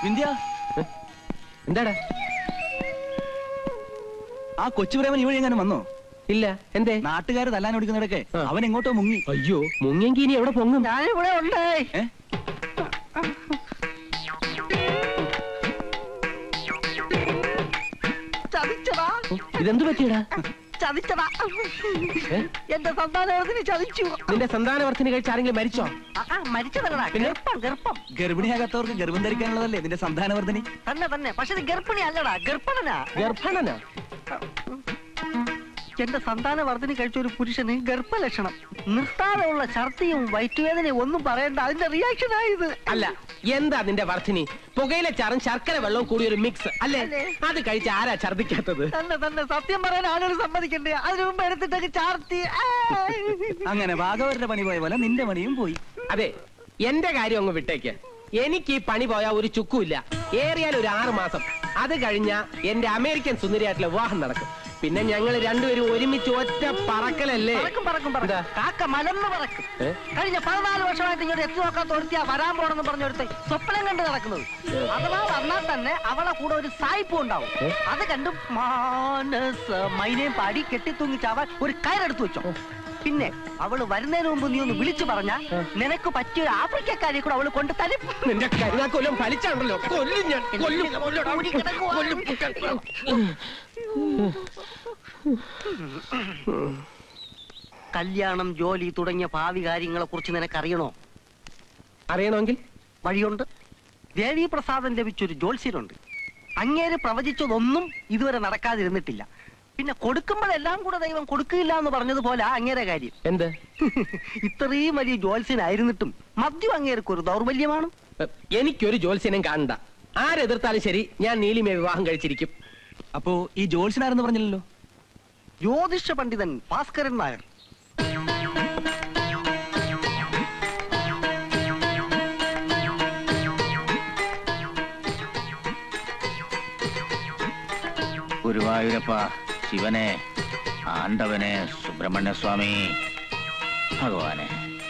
വിന്ധ്യ എന്താടാ ആ കൊച്ചുപ്രേമൻ ഈ വഴി എങ്ങാനും വന്നോ ഇല്ല എന്തേ നാട്ടുകാർ തല്ലാൻ ഓടിക്കുന്നിടക്കെ ആ. അവൻ എങ്ങോട്ടോ മുങ്ങി അയ്യോ മുങ്ങിയെങ്കി ഇനി എവിടെ പൊങ്ങും ഞാനിവിടെ ഉണ്ട് ഏ? ചതിച്ചടാ ഇതെന്ത് പറ്റിയടാ ചതിച്ചടാ ഏ? എന്റെ സന്താനത്തിന് ചതിച്ചു നിന്റെ സന്താനവർത്തിന് കഴിച്ച് ആരെങ്കിലും മരിച്ചോ ആ, ആ, മരിച്ചതല്ലടാ ഗർഭം ഗർഭം ഗർഭിണിയാകാത്തവർക്ക് ഗർഭം ധരിക്കാനുള്ളതല്ലേ നിന്റെ സന്താനവർദ്ധനി തന്നെ തന്നെ പക്ഷെ ഇത് ഗർഭിണി അല്ലടാ ഗർഭണനാ ഗർഭണനാ എന്റെ സന്താന വർദ്ധന കഴിച്ച ഒരു പുരുഷന് ഗർഭലക്ഷണം നിർത്താതെയുള്ള ഛർദിയും വയറ്റുവേദനയും ഒന്നും പറയണ്ട അതിന്റെ റിയാക്ഷൻ ആയത് അല്ല എന്താ നിന്റെ വർദ്ധിനി പുകയിലെ ചാറും ശർക്കര വെള്ളവും കൂടി ഒരു മിക്സ് അല്ലേ അല്ലേ? അത് കഴിച്ച് ആരാ ഛർദിക്കാത്തത് തന്നെ തന്നെ സത്യം പറയാൻ ആളുകൾ സമ്മതിക്കണ്ടേ അതിനു മുമ്പ് എടുത്തിട്ടൊക്കെ ചാർത്തി ആ. അങ്ങനെ ഭാഗവരുടെ പണി പോയ പോലെ നിന്റെ പണിയും പോയി അതെ എന്റെ കാര്യം അങ്ങ് വിട്ടേക്ക് എനിക്ക് ഈ പണി പോയാ ഒരു ചുക്കുമില്ല ഏറിയാൽ ഒരു ആറ് മാസം അത് കഴിഞ്ഞ എന്റെ അമേരിക്കൻ സുന്ദരിയായിട്ടുള്ള വിവാഹം നടക്കും പിന്നെ ഞങ്ങൾ രണ്ടുപേരും ഒരുമിച്ച് ഒറ്റ പറക്കലല്ലേ പറക്കും പറക്കും പറക്കും എന്താ? കാക്ക മലന്ന് പറക്കും ഏ? കഴിഞ്ഞ പതിനാല് വർഷമായിട്ട് ഇങ്ങോട്ട് എത്തി നോക്കാത്ത ഒരുത്തിയാ വരാൻ പോണെന്ന് പറഞ്ഞൊരുത്ത സ്വപ്നം കണ്ട് നടക്കുന്നത് അഥവാ വന്നാൽ തന്നെ അവളെ കൂടെ ഒരു സായിപ്പും ഉണ്ടാവും ഏ? അത് കണ്ട് മാനസ മൈനയും പാടി കെട്ടിത്തൂങ്ങി ചാവാൻ ഒരു കയറെടുത്ത് വെച്ചോ പിന്നെ അവള് വരുന്നതിന് മുമ്പ് നീ ഒന്ന് വിളിച്ചു പറഞ്ഞ നിനക്ക് പറ്റിയ ഒരു ആഫ്രിക്കക്കാരെ കൂടെ അവള് കൊണ്ട് തരും നിന്റെ കരുനാക്കൊല്ലം ഫലിച്ചാണല്ലോ കൊല്ലും ഞാൻ കൊല്ലും കൂടി കിടക്കുവാ. കൊല്ലും കല്യാണം ജോലി തുടങ്ങിയ ഭാവി കാര്യങ്ങളെ കുറിച്ച് നിനക്കറിയണോ അറിയണമെങ്കിൽ വഴിയുണ്ട് ദേവി പ്രസാദം ലഭിച്ചൊരു ജ്യോത്സ്യനുണ്ട് അങ്ങേര് പ്രവചിച്ചതൊന്നും ഇതുവരെ നടക്കാതിരുന്നിട്ടില്ല പിന്നെ കൊടുക്കുമ്പോഴെല്ലാം കൂടെ ദൈവം കൊടുക്കില്ല എന്ന് പറഞ്ഞതുപോലെ അങ്ങേരെ കാര്യം എന്ത് ഇത്രയും വലിയ ജ്യോത്സ്യനായിരുന്നിട്ടും മദ്യം അങ്ങേർക്ക് ഒരു ദൗർബല്യമാണ് എ, എനിക്കൊരു ജോത്സ്യനും കാണണ്ട ആരെതിർത്താലും ശരി ഞാൻ നീലിമയെ വിവാഹം കഴിച്ചിരിക്കും അപ്പോ ഈ ജോത്സ്യനാരെന്ന് പറഞ്ഞില്ലല്ലോ ജ്യോതിഷ പണ്ഡിതൻ ഭാസ്കരൻ നായർ ഗുരുവായൂരപ്പ ശിവനെ ആണ്ടവനെ സുബ്രഹ്മണ്യ സ്വാമി ഭഗവാനെ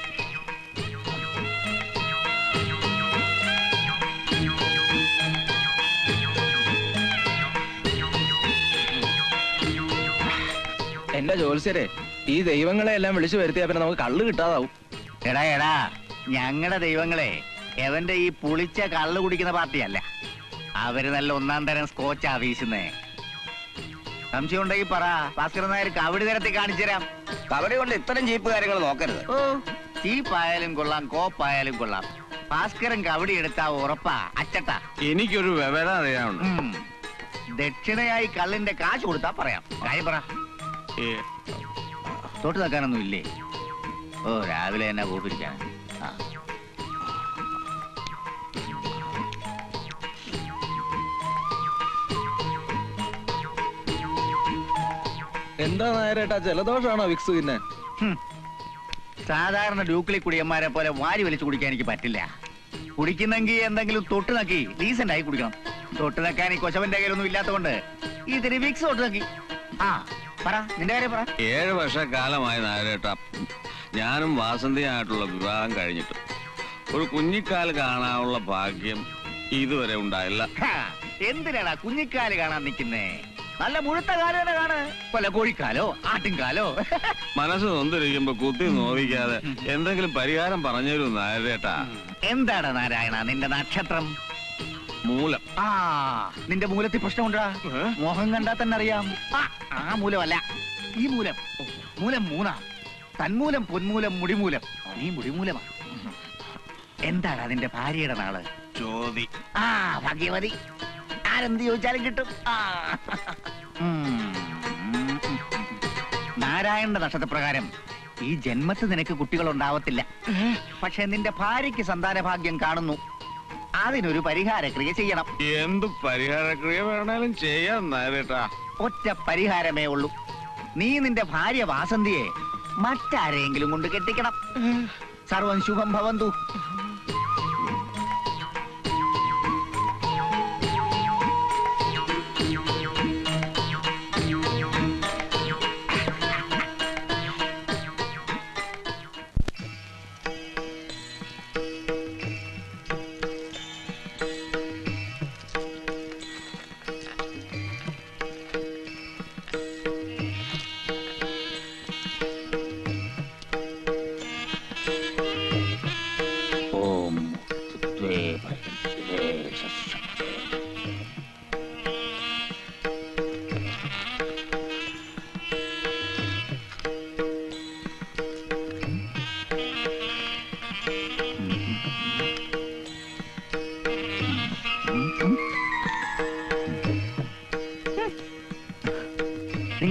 എന്റെ ജോത്സ്യരെ ഈ ദൈവങ്ങളെ എല്ലാം വിളിച്ചു വരുത്തിയാ പിന്നെ നമുക്ക് കള്ള് കിട്ടാതാവും എടാ എടാ ഞങ്ങളുടെ ദൈവങ്ങളെ എവന്റെ ഈ പുളിച്ച കള്ളു കുടിക്കുന്ന പാർട്ടിയല്ല അവര് നല്ല ഒന്നാം തരം സ്കോച്ചാ വീശുന്നേ സംശയം ഉണ്ടെങ്കിൽ പറ ഭാസ്കരൻ നായർ കവടി തരത്തിൽ കാണിച്ചു തരാം കബഡി കൊണ്ട് ഇത്തരം ജീപ്പ് കാര്യങ്ങൾ നോക്കരുത് ഓ ചീപ്പായാലും കൊള്ളാം കോപ്പായാലും കൊള്ളാം ഭാസ്കരൻ കവടി എടുത്താ ഉറപ്പാ അച്ചട്ടാ എനിക്കൊരു വിവരം അറിയാനുണ്ട് ഉം. ദക്ഷിണയായി കള്ളിന്റെ കാശ് കൊടുത്താ പറയാം കാര്യം പറ ഈ തൊട്ട് നിൽക്കാനൊന്നും ഇല്ലേ ഓ രാവിലെ തന്നെ കൂപ്പിരിക്കാൻ ആ എന്താ നേരേട്ടാ ജലദോഷമാണോ വിക്സ് പിന്നെ ഹും. സാധാരണ ഡ്യൂക്കിളി കുടിയന്മാരെ പോലെ വാരി വലിച്ചു കുടിക്കാൻ എനിക്ക് പറ്റില്ല കുടിക്കുന്നെങ്കിൽ എന്തെങ്കിലും തൊട്ട് നക്കി ഡീസന്റ് ആയി കുടിക്കണം തൊട്ട് നക്കാൻ ഈ കൊശവന്റെ കയ്യിലൊന്നും ഇല്ലാത്തതുകൊണ്ട് ഇതിന് വിക്സ് തൊട്ട് നക്കി ആ പറ നിന്റെ കാര്യം പറ ഏഴ് വർഷക്കാലമായി നായരേട്ട ഞാനും വാസന്തിയായിട്ടുള്ള വിവാഹം കഴിഞ്ഞിട്ട് ഒരു കുഞ്ഞിക്കാൽ കാണാനുള്ള ഭാഗ്യം ഇതുവരെ ഉണ്ടായില്ല ഹാ, എന്തിനാടാ കുഞ്ഞിക്കാല് കാണാൻ നിൽക്കുന്നേ നല്ല മുഴുത്ത കാല് തന്നെ കാണ് പല കോഴിക്കാലോ ആട്ടിൻകാലോ മനസ്സ് നൊന്തിരിക്കുമ്പോ കുത്തി നോവിക്കാതെ എന്തെങ്കിലും പരിഹാരം പറഞ്ഞു നായരേട്ടാ എന്താടാ നാരായണ നിന്റെ നക്ഷത്രം മൂലം ആ നിന്റെ മൂലത്തിൽ പ്രശ്നമുണ്ടാ മോഹം കണ്ടാ തന്നെ അറിയാം ആ, ആ മൂലമല്ല ഈ മൂലം മൂലം മൂന്നാ തന്മൂലം പൊന്മൂലം മുടിമൂലം നീ മുടിമൂലമാ എന്താടാ നിന്റെ ഭാര്യയുടെ നാള് ചോദി ആ ഭാഗ്യവതി ആരെന്ത് ചോദിച്ചാലും കിട്ടും ആ. ഉം. നാരായണന്റെ നക്ഷത്രപ്രകാരം ഈ ജന്മത്ത് നിനക്ക് കുട്ടികൾ ഉണ്ടാവത്തില്ല പക്ഷെ നിന്റെ ഭാര്യയ്ക്ക് സന്താന ഭാഗ്യം കാണുന്നു അതിനൊരു പരിഹാരക്രിയ ചെയ്യണം എന്ത് പരിഹാരക്രിയ വേണേലും ചെയ്യാം നായരേട്ടാ ഒറ്റ പരിഹാരമേ ഉള്ളൂ നീ നിന്റെ ഭാര്യ വാസന്തിയെ മറ്റാരെങ്കിലും കൊണ്ട് കെട്ടിക്കണം സർവം ശുഭം ഭവന്തു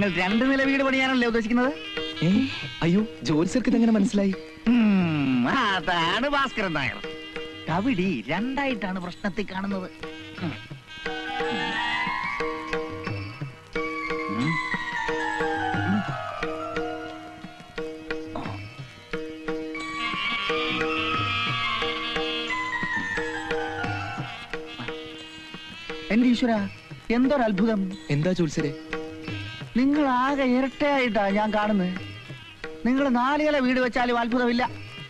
നിങ്ങൾ രണ്ട് നില വീട് പണിയാനല്ലേ ഉദ്ദേശിക്കുന്നത് ഏ അയ്യോ ജോത്സ്യർക്ക് ഇതെങ്ങനെ മനസ്സിലായി ഉം, അതാണ് ഭാസ്കരൻ നായർ കവിടി രണ്ടായിട്ടാണ് പ്രശ്നത്തിൽ കാണുന്നത് ഉം. ഉം. എന്റെ ഈശ്വര എന്തൊരത്ഭുതം എന്താ ജോത്സ്യരെ നിങ്ങൾ ആകെ ഇരട്ടയായിട്ടാ ഞാൻ കാണുന്നത് നിങ്ങൾ നാലുകല വീട് വെച്ചാലും അത്ഭുതമില്ല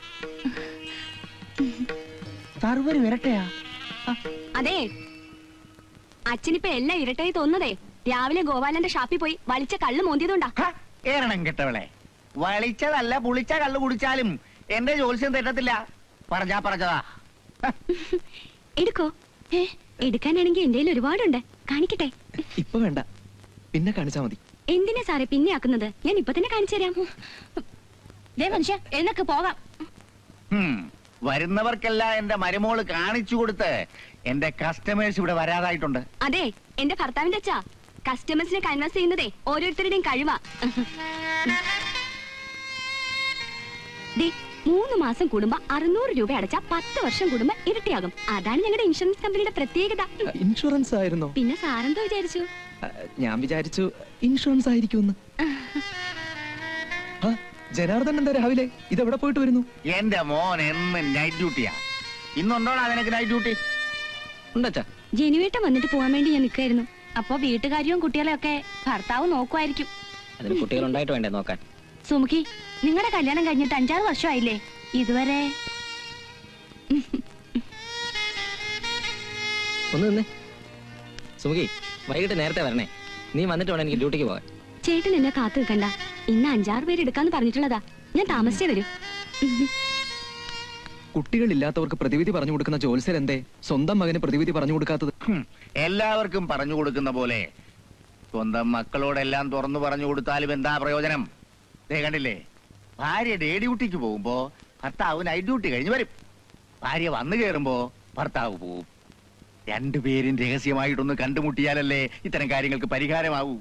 സർവരും ഇരട്ടയാ അതെ അച്ഛനിപ്പോ എല്ലാം ഇരട്ടായി തോന്നുന്നതേ രാവിലെ ഗോപാലന്റെ ഷാപ്പിൽ പോയി വലിച്ച കള്ള് മോന്തിയതുകൊണ്ടാ ഹ, ഏറണം കെട്ടവളെ വളിച്ചതല്ല പുളിച്ച കള്ളു കുടിച്ചാലും എന്റെ ജോത്സ്യം തെറ്റത്തില്ല പറഞ്ഞാ പറഞ്ഞതാ ഹ, എടുക്കോ ഏ എടുക്കാനാണെങ്കിൽ എന്റെ കയ്യിൽ ഒരുപാടുണ്ട് കാണിക്കട്ടെ ഇപ്പൊ വേണ്ട പിന്നെ കാണിച്ചാ മതി എന്തിനാ സാറേ പിന്നെ ആക്കുന്നത് ഞാൻ ഇപ്പൊ തന്നെ കാണിച്ചു തരാം ദേ മനുഷ്യ എന്നൊക്കെ പോകാം ഹും, വരുന്നവർക്കെല്ലാം എന്റെ മരുമോള് കാണിച്ചു കൊടുത്ത് എന്റെ കസ്റ്റമേഴ്സ് ഇവിടെ വരാതായിട്ടുണ്ട് അതെ എന്റെ ഭർത്താവിന്റെ അച്ഛാ കസ്റ്റമേഴ്സിനെ കൺവേഴ്സ് ചെയ്യുന്നതേ ഓരോരുത്തരുടെയും കഴിവാ ദേ മൂന്ന് മാസം കൂടുമ്പോ അറുന്നൂറ് രൂപ അടച്ചാ പത്ത് വർഷം കൂടുമ്പോ ഇരട്ടിയാകും അതാണ് ഞങ്ങളുടെ ഇൻഷുറൻസ് കമ്പനിയുടെ പ്രത്യേകത ഇൻഷുറൻസ് ആയിരുന്നോ പിന്നെ സാറെന്തോ വിചാരിച്ചു ആ, ഞാൻ വിചാരിച്ചു ഇൻഷുറൻസ് ആയിരിക്കുമെന്ന് ആ, ജനാർദ്ദൻ എന്താ രാവിലെ ഇതെവിടെ പോയിട്ട് വരുന്നു എന്റെ മോൻ എന്ന് നൈറ്റ് ഡ്യൂട്ടിയാ ഇന്നുണ്ടോടാ നിനക്ക് നൈറ്റ് ഡ്യൂട്ടി ഉണ്ടച്ചാ ജനുവേട്ടൻ വന്നിട്ട് പോവാൻ വേണ്ടി ഞാൻ നിൽക്കായിരുന്നു അപ്പോ വീട്ടുകാരിയും കുട്ടികളെയും ഒക്കെ ഭർത്താവ് നോക്കുമായിരിക്കും അതിന് കുട്ടികളുണ്ടായിട്ട് വേണ്ടേ നോക്കാൻ സുമുഖി നിങ്ങളുടെ കല്യാണം കഴിഞ്ഞിട്ട് അഞ്ചാറ് വർഷമായില്ലേ ഇതുവരെ ഒന്ന് നിന്നേ സുമുഖി വൈകിട്ട് നേരത്തെ വരണേ നീ വന്നിട്ട് വേണം എനിക്ക് ഡ്യൂട്ടിക്ക് പോകാൻ ചേട്ടൻ എന്നെ കാത്തു നിൽക്കണ്ട ഇന്ന് അഞ്ചാറ് പേര് എടുക്കാന്ന് പറഞ്ഞിട്ടുള്ളതാ ഞാൻ താമസിച്ചേ വരൂ കുട്ടികളില്ലാത്തവർക്ക് പ്രതിവിധി പറഞ്ഞു കൊടുക്കുന്ന ജോത്സ്യർ എന്തേ സ്വന്തം മകന് പ്രതിവിധി പറഞ്ഞു കൊടുക്കാത്തത് ഹും, എല്ലാവർക്കും പറഞ്ഞു കൊടുക്കുന്ന പോലെ സ്വന്തം മക്കളോടെല്ലാം തുറന്നു പറഞ്ഞു കൊടുത്താലും എന്താ പ്രയോജനം ദേ കണ്ടില്ലേ ഭാര്യ ഡേ ഡ്യൂട്ടിക്ക് പോകുമ്പോ ഭർത്താവ് നൈറ്റ് ഡ്യൂട്ടി കഴിഞ്ഞ് വരും ഭാര്യ വന്നു കയറുമ്പോ ഭർത്താവ് പോവും രണ്ടുപേരും രഹസ്യമായിട്ടൊന്ന് കണ്ടുമുട്ടിയാലല്ലേ ഇത്തരം കാര്യങ്ങൾക്ക് പരിഹാരമാവൂ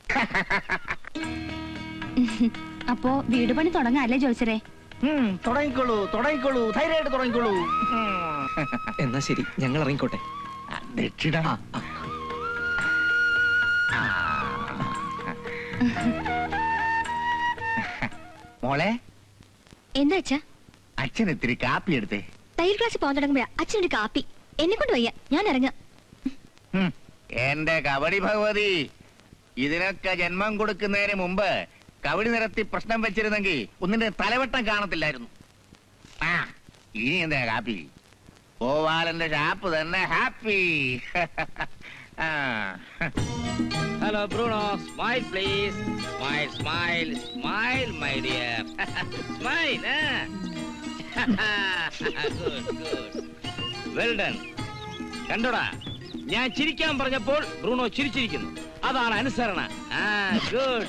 അപ്പോ വീട് പണി തുടങ്ങാം അല്ലേ ജോത്സരെ ഉം, തുടങ്ങിക്കോളൂ തുടങ്ങിക്കോളൂ ധൈര്യമായിട്ട് തുടങ്ങിക്കോളൂ ഉം. എന്നാ ശരി ഞങ്ങൾ ഇറങ്ങിക്കോട്ടെ ആ, ദക്ഷിണ ആ, ആ. ആ. മോളെ എന്താ അച്ഛാ അച്ഛൻ ഇത്തിരി കാപ്പി എടുത്തേ തയ്യൽ ക്ലാസ്സിൽ പോകാൻ തുടങ്ങുമ്പോഴാ അച്ഛനൊരു കാപ്പി എന്നെ കൊണ്ട് വയ്യ ഞാൻ ഇറങ്ങാം ഹും, എന്റെ കബഡി ഭഗവതി ഇതിനൊക്കെ ജന്മം കൊടുക്കുന്നതിന് മുമ്പ് കബഡി നിരത്തി പ്രശ്നം വെച്ചിരുന്നെങ്കിൽ ഒന്നിന്റെ തലവട്ടം കാണത്തില്ലായിരുന്നു ആ ഇനി എന്താ കാപ്പി ഗോപാലന്റെ ഷാപ്പ് തന്നെ ഹാപ്പി ആ hello Bruno smile please smile smile smile my dear smile good good well done കണ്ടോടാ ഞാൻ ചിരിക്കാൻ പറഞ്ഞപ്പോൾ ബ്രൂണോ ചിരിച്ചിരിക്കുന്നു അതാണ് അനുസരണ ആ ഗുഡ്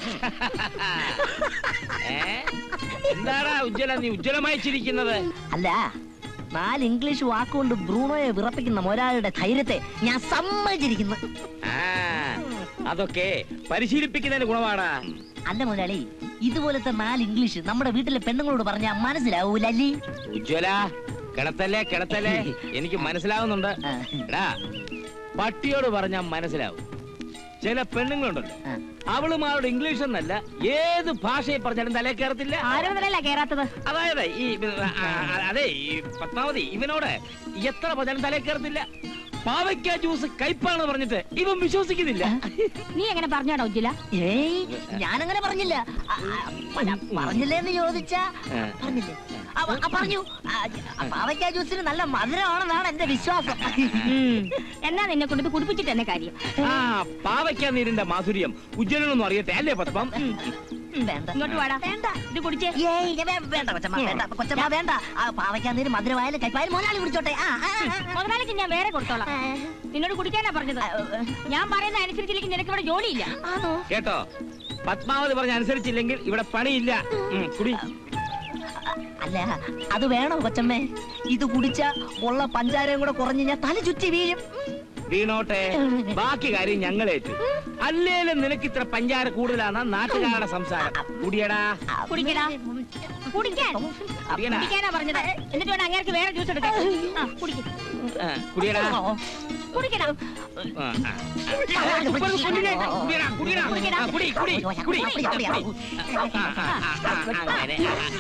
എന്താടാ ഉജ്ജ്വല നീ ഉജ്ജ്വലമായി ചിരിക്കുന്നത് അല്ല നാല് ഇംഗ്ലീഷ് വാക്കുകൊണ്ട് ബ്രൂണോയെ വിറപ്പിക്കുന്ന ഒരാളുടെ ധൈര്യത്തെ ഞാൻ സമ്മതിച്ചിരിക്കുന്നു ആ അതൊക്കെ പരിശീലിപ്പിക്കുന്നതിന് ഗുണമാടാ അല്ല മുതലാളി ഇതുപോലത്തെ നാല് ഇംഗ്ലീഷ് നമ്മുടെ വീട്ടിലെ പെണ്ണുങ്ങളോട് പറഞ്ഞാൽ മനസ്സിലാവൂലല്ലേ ഉജ്ജ്വല കിടത്തല്ലേ കിടത്തല്ലേ എനിക്ക് മനസ്സിലാവുന്നുണ്ട് ആ. എടാ പട്ടിയോട് പറഞ്ഞാ മനസ്സിലാവും ചില പെണ്ണുങ്ങളുണ്ടല്ലോ ആ. അവളുമാരോട് ഇംഗ്ലീഷ് എന്നല്ല ഏത് ഭാഷയിൽ പറഞ്ഞാലും തലേ കയറത്തില്ല ആരോന്നല്ല കേറാത്തത് അതായത് ഈ ആ, ആ, അതെ ഈ പത്മാവതി ഇവനോട് എത്ര പറഞ്ഞാലും തലേ കയറത്തില്ല പാവയ്ക്ക ജ്യൂസ് കയ്പാണെന്ന് പറഞ്ഞിട്ട് ഇവൻ വിശ്വസിക്കുന്നില്ല നീ എങ്ങനെ പറഞ്ഞാടോ ഉജ്ജില ഏയ് ഞാനങ്ങനെ പറഞ്ഞില്ല ആ, ആ, പ- പറഞ്ഞില്ലേന്ന് ചോദിച്ചാ ആ. പറഞ്ഞില്ലേ ആ, ആ, പറഞ്ഞു ആ, ആ, പാവയ്ക്കാ ജ്യൂസിന് നല്ല മധുരമാണെന്നാണ് എന്റെ വിശ്വാസം എന്നാ നിന്നെ കൊണ്ട് കുടിപ്പിച്ചിട്ട് തന്നെ കാര്യം ആ പാവയ്ക്ക നീരിന്റെ മാധുര്യം ഉജ്ജ്വലനൊന്നും അറിയട്ടെ അല്ലേ പത്മം വേണ്ട ഇങ്ങോട്ട് വാടാ വേണ്ട ഇത് കുടിച്ചേ ഏയ് ഇങ്ങ വേ- വേണ്ട കൊച്ചമ്മ വേണ്ട കൊച്ചമ്മ വേണ്ട ആ പാവയ്ക്കാ നീര് മധുരമായാലും കൈപ്പായാലും മുതലാളി കുടിച്ചോട്ടെ ആ, ആ, ആ, ആ. മുതലാളിക്ക് ഞാൻ വേറെ കൊടുത്തോളാം നിന്നോട് കുടിക്കാനാ പറഞ്ഞത് ഞാൻ പറയുന്ന അനുസരിച്ചില്ലെങ്കിൽ നിനക്ക് ഇവിടെ ജോലിയില്ല ആണോ കേട്ടോ പത്മാവതി പറഞ്ഞ അനുസരിച്ചില്ലെങ്കിൽ ഇവിടെ പണിയില്ല ഉം, കുടി അല്ല അത് വേണോ കൊച്ചമ്മേ ഇത് കുടിച്ച ഉള്ള പഞ്ചാരയും കൂടെ കുറഞ്ഞ് ഞാൻ തല ചുറ്റി വീഴും വീണോട്ടെ ബാക്കി കാര്യം ഞങ്ങൾ ഏറ്റു അല്ലേലും നിനക്ക് ഇത്ര പഞ്ചാര കൂടുതലാണ് നാട്ടുകാരുടെ സംസാരം കുടിയടാ കുടിക്കടാ കുടിക്കാൻ കുടിയടാ കുടിക്കാനാ പറഞ്ഞത് എന്നിട്ട് വേണം അങ്ങേർക്ക് വേറെ ജ്യൂസ് എടുക്കാൻ ആ, കുടിക്ക്. ആ, കുടിയടാ കുടിക്കടാ ആ, ആ. ഇപ്പൊ ഇത് കുടിയേ. കുടിയടാ, കുടിയടാ. ആ, കുടി, കുടി, കുടി, കുടി. ആ, ആ, ആ, ആ, അങ്ങനെ.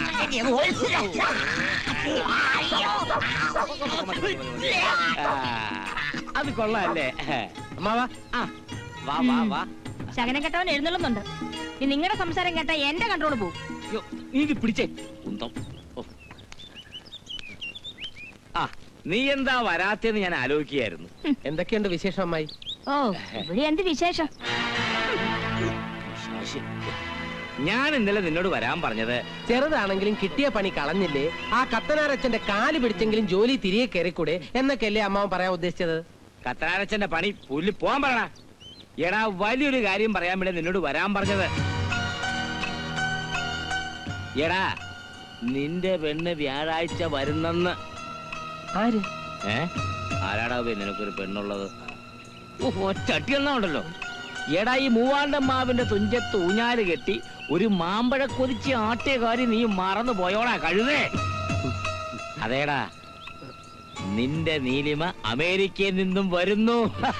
ആ, അത് കൊള്ളാല്ലേ അമ്മാവാ ആ, വാ വാ വാ ശകനം കെട്ടവൻ എഴുന്നള്ളുന്നുണ്ട് ഇനി നിങ്ങളുടെ സംസാരം കേട്ടാ എന്റെ കൺട്രോൾ പോകും യ്യോ, നീ ഇത് പിടിച്ചേ കുന്തം ഓ. ആ നീ എന്താ വരാത്തെന്ന് ഞാൻ ആലോചിക്കുകയായിരുന്നു എന്തൊക്കെയുണ്ട് വിശേഷം അമ്മായി ഓ ഇവിടെ എന്ത് വിശേഷം ശാശി. ഞാൻ ഇന്നലെ നിന്നോട് വരാൻ പറഞ്ഞത് ചെറുതാണെങ്കിലും കിട്ടിയ പണി കളഞ്ഞില്ലേ ആ കത്തനാരച്ചന്റെ കാല് പിടിച്ചെങ്കിലും ജോലി തിരികെ കയറിക്കൂടെ എന്നൊക്കെയല്ലേ അമ്മാവൻ പറയാൻ ഉദ്ദേശിച്ചത് കത്തനാരച്ചന്റെ പണി പുല്ല് പോവാൻ പറയണ എടാ വലിയൊരു കാര്യം പറയാൻ വേണ്ടി നിന്നോട് വരാൻ പറഞ്ഞത് എടാ നിന്റെ പെണ്ണ് വ്യാഴാഴ്ച വരുന്നെന്ന് ആര് ഏ ആരാടാ പോയി നിനക്കൊരു പെണ്ണുള്ളത് ഓ, ഒറ്റട്ടി ഉണ്ടല്ലോ എടാ ഈ മൂവാണ്ടൻ മാവിന്റെ തുഞ്ചത്ത് ഊഞ്ഞാല് കെട്ടി ഒരു മാമ്പഴ കൊതിച്ച് ആട്ടിയ കാര്യം നീ മറന്നു പോയോടാ കഴുതേ അതേടാ നിന്റെ നീലിമ അമേരിക്കയിൽ നിന്നും വരുന്നു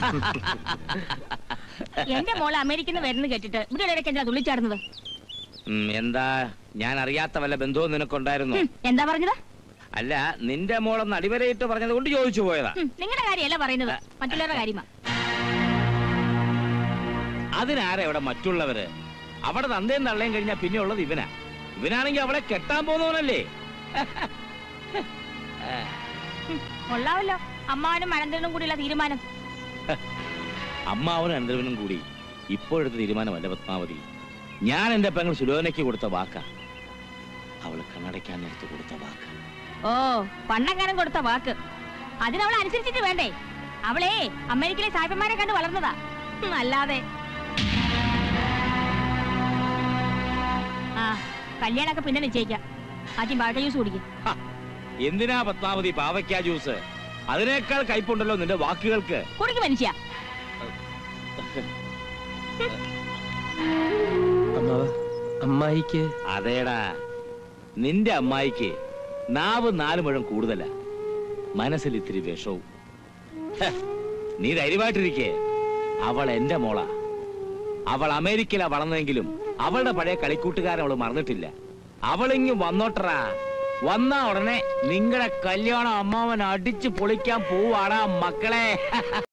എന്റെ മോള് അമേരിക്കന്ന് വരുന്ന കേട്ടിട്ട് ഇവിടെ ഇടയ്ക്ക് എന്താ തുള്ളിച്ചാടുന്നത് ഉം, എന്താ ഞാൻ അറിയാത്ത വല്ല ബന്ധവും നിനക്കുണ്ടായിരുന്നു ഉം, എന്താ പറഞ്ഞത് അല്ല നിന്റെ മോളൊന്ന് അടിവരയിട്ട് പറഞ്ഞത് കൊണ്ട് ചോദിച്ചു പോയതാ നിങ്ങളുടെ കാര്യമല്ല പറയുന്നത് മറ്റുള്ളവരുടെ കാര്യമാ അതിനാരാ ഇവിടെ മറ്റുള്ളവര് അവിടെ തന്തയും തള്ളയും കഴിഞ്ഞാൽ പിന്നെ ഉള്ളത് ഇവനാ ഇവനാണെങ്കിൽ അവളെ കെട്ടാൻ പോകുന്നവനല്ലേ കൊള്ളാവല്ലോ അമ്മാവനും മഴന്തനും കൂടിയുള്ള തീരുമാനം അമ്മാവനും അനന്തരവനും കൂടി ഇപ്പോഴത്തെ തീരുമാനമല്ല പത്മാവതി ഞാൻ എന്റെ പെങ്ങൾ സുലോനയ്ക്ക് കൊടുത്ത വാക്ക അവള് കണ്ണടയ്ക്കാൻ നേരത്ത് കൊടുത്ത വാക്ക് ഓ പണ്ടങ്ങാനും കൊടുത്ത വാക്ക് അതിനവളെ അനുസരിച്ചിട്ട് വേണ്ടേ അവളെ അമേരിക്കയിലെ സായിപ്പന്മാരെ കണ്ട് വളർന്നതാ ഉം, അല്ലാതെ ആ കല്യാണമൊക്കെ പിന്നെ നിശ്ചയിക്കാം ആദ്യം ബാട്ട ജ്യൂസ് കുടിക്കും ഹ, എന്തിനാ പത്മാവതി പാവയ്ക്ക ജ്യൂസ് അതിനേക്കാൾ കയ്പുണ്ടല്ലോ നിന്റെ വാക്കുകൾക്ക് കുടിക്കും മനുഷ്യ അമ്മാവ അമ്മായിക്ക് അതേടാ നിന്റെ അമ്മായിക്ക് നാവ് നാല് മുഴം കൂടുതലാ മനസ്സിൽ ഇത്തിരി വിഷവും ഹ, നീ ധൈര്യമായിട്ടിരിക്കേ അവൾ എന്റെ മോളാ അവൾ അമേരിക്കയിലാ വളർന്നെങ്കിലും അവളുടെ പഴയ കളിക്കൂട്ടുകാരൻ അവള് മറന്നിട്ടില്ല അവളിങ്ങ് വന്നോട്ടറാ വന്ന ഉടനെ നിങ്ങളുടെ കല്യാണം അമ്മാവൻ അടിച്ചു പൊളിക്കാൻ പോവാടാ മക്കളെ